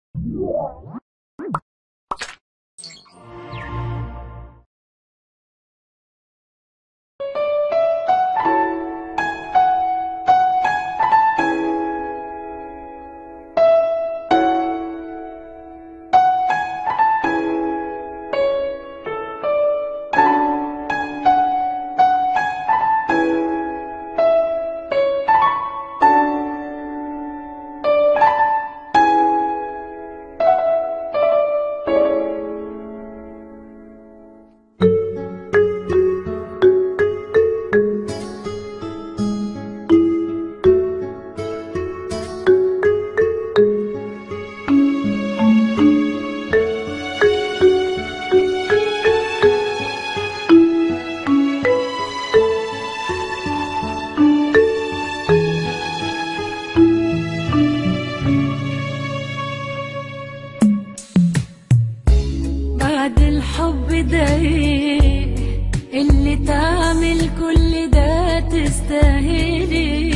بعد الحب ده ايه اللي تعمل كل ده تستاهلي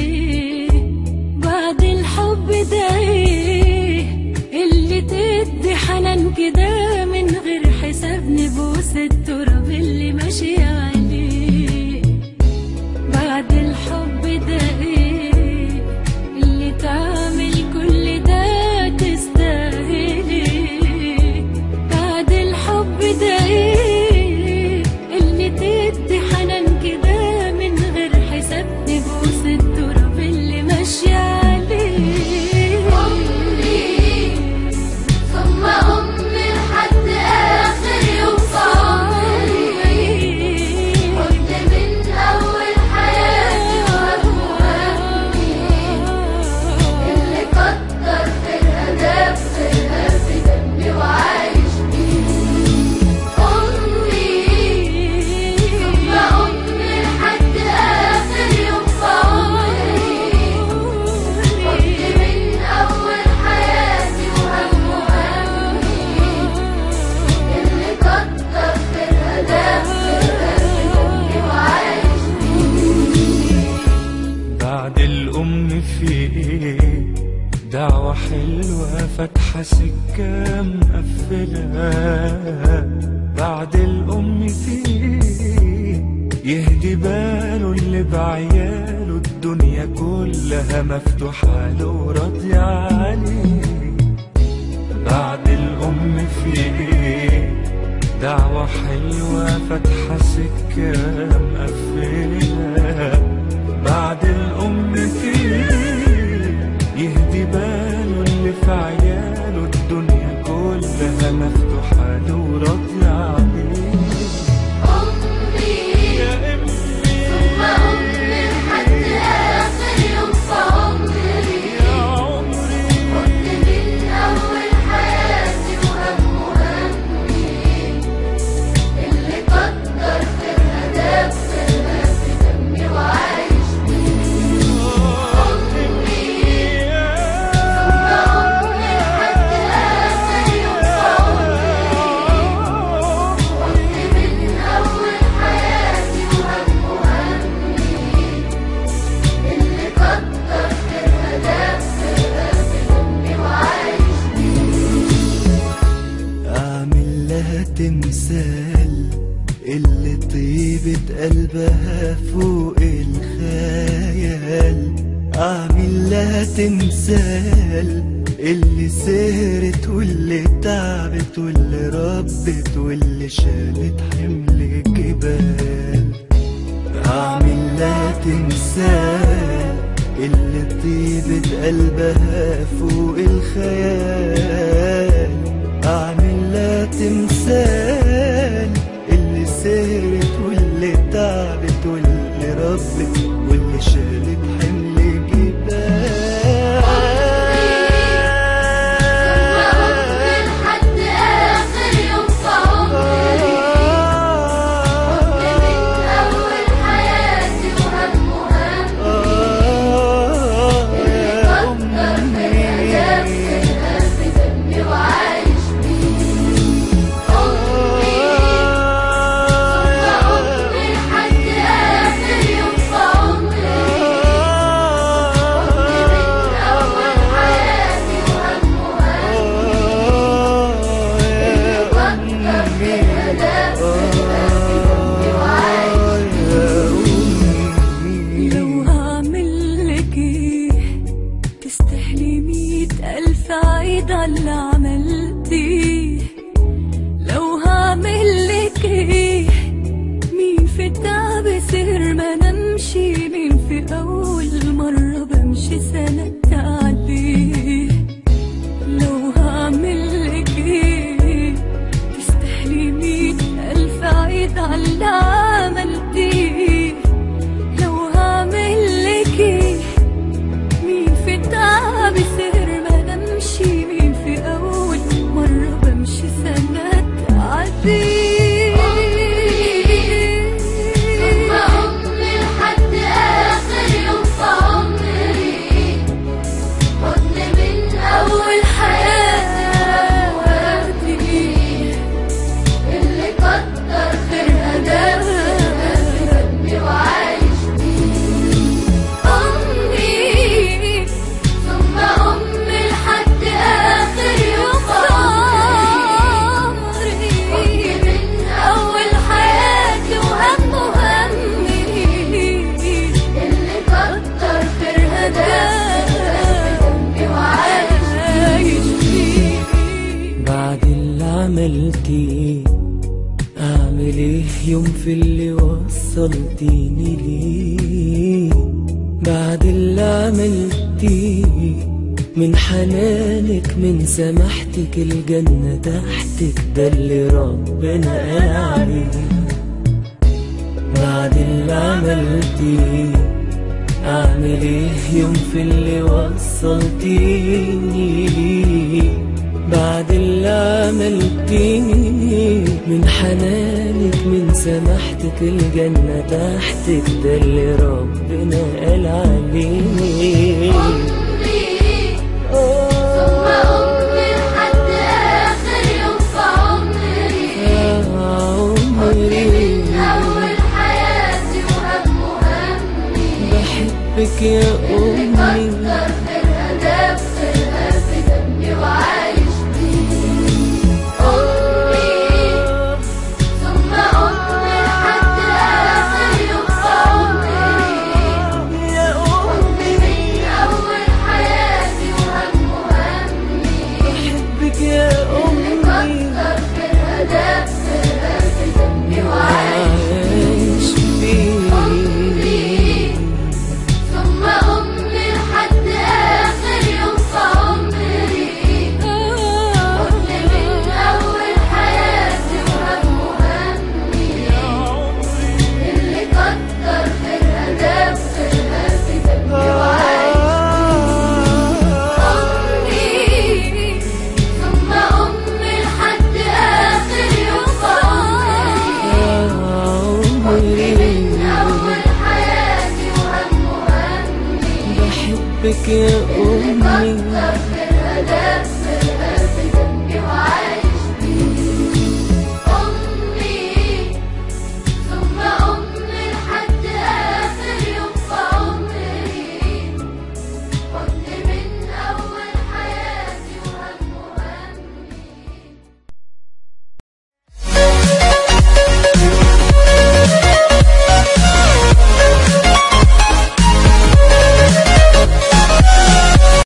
بعد الحب ده ايه اللي تدي حنان كده من غير حساب نبوس التراب اللي ماشي عليه بعد الحب ده ايه اللي تعمل كل ده تستاهلي بعد الحب ده ايه اللي تدي حنان كده من غير حساب نبوس التراب اللي ماشية عليه أمي ثم أمي لحد آخر يوم في عمري كنت من أول حياتي وهم همي اللي كتر خيرها ده خيرها في دمي وعايش بيه أمي ثم أمي لحد آخر يوم في عمري كنت من أول حياتي وهم همي اللي كتر خيرها ده خيرها في دمي وعايش بعد الأم في إيه دعوة حلوة فاتحة سكة مقفلة بعد الأم في إيه يهدي باله اللي بعياله الدنيا كلها مفتوحة له وراضية عليه بعد الأم في إيه دعوة حلوة فاتحة سكة مقفلة بعد الأم في يهدي باله اللي في عياله الدنيا كلها مفتوحة له وراضية عليه أمي يا أمي ثم أمي لحد آخر يوم في عمري يا عمري كنت من أول حياتي وهم همي اللي كتر خيرها ده خيرها في دمي وعايش بيه أمي ثم أمي لحد آخر يوم في عمري كنت من أول حياتي وهم همي اللي كتر خيرها ده خيرها في دمي وعايش أعمل لها تمثال اللي طيبة قلبها فوق الخيال أعمل لها تمثال اللي سهرت واللي تعبت واللي ربت واللي شالت حمل جبال أعمل لها تمثال اللي طيبة قلبها فوق الخيال أعمل لها تمثال اللي سهرت واللي تعبت واللي ربت واللي شالت حمل ثم أمي جبال لحد آخر يوم في عمري كنت من أول حياتي وهم همي اللي كتر خيرها ده خيرها عيد على اللي عملتيه لو هعمل لك ايه مين في التعب سهر ما نمشي مين في اول مرة بمشي سنة عليه لو هعمل لك ايه تستاهلي مية ألف عيد على اللي عملتيه لو هعمل لك ايه مين في التعب سهر ما نمشي مين في أول مرة بمشي سنة تعدي ثم أمي لحد آخر يوم في عمري حضن من أول حياتي اللي كتر خيرها ده في قلبي وعايش بيه أمي ثم أمي لحد آخر يوم في عمري حضن من أول حياتي وهم همي اللي كتر خيرها ده في قلبي وعايش بيه بعد اللي عملتيه اعمل ايه يوم في اللي وصلتيني ليه بعد اللي عملتيه من حنانك من سماحتك الجنة تحتك ده اللي ربنا قال عليه بعد اللي عملتيه اعمل ايه يوم في اللي وصلتيني ليه بعد اللي عملتيني من حنانك من سماحتك الجنة تحتك ده اللي ربنا قال عليه أمي ثم أمي لحد آخر يوم في عمري يا عمري من أول حياتي وهم همي بحبك يا اللي أمي كتر خيرها ده بخيرها في دمي وعايش بيه أمي ثم أمي لحد آخر يوم في عمري يا أمي من أول حياتي وهم همي بحبك يا اللي أمي كتر خيرها ده بخيرها في دمي وعايش عايش فيه ثم أمي لحد آخر يوم في عمري حضن من أول حياتي وهم همي اللي كتر خيرها ده بخيرها في دمي وعايش أمي ثم أمي لحد آخر يوم في عمري من أول حياتي وهم همي بحبك يا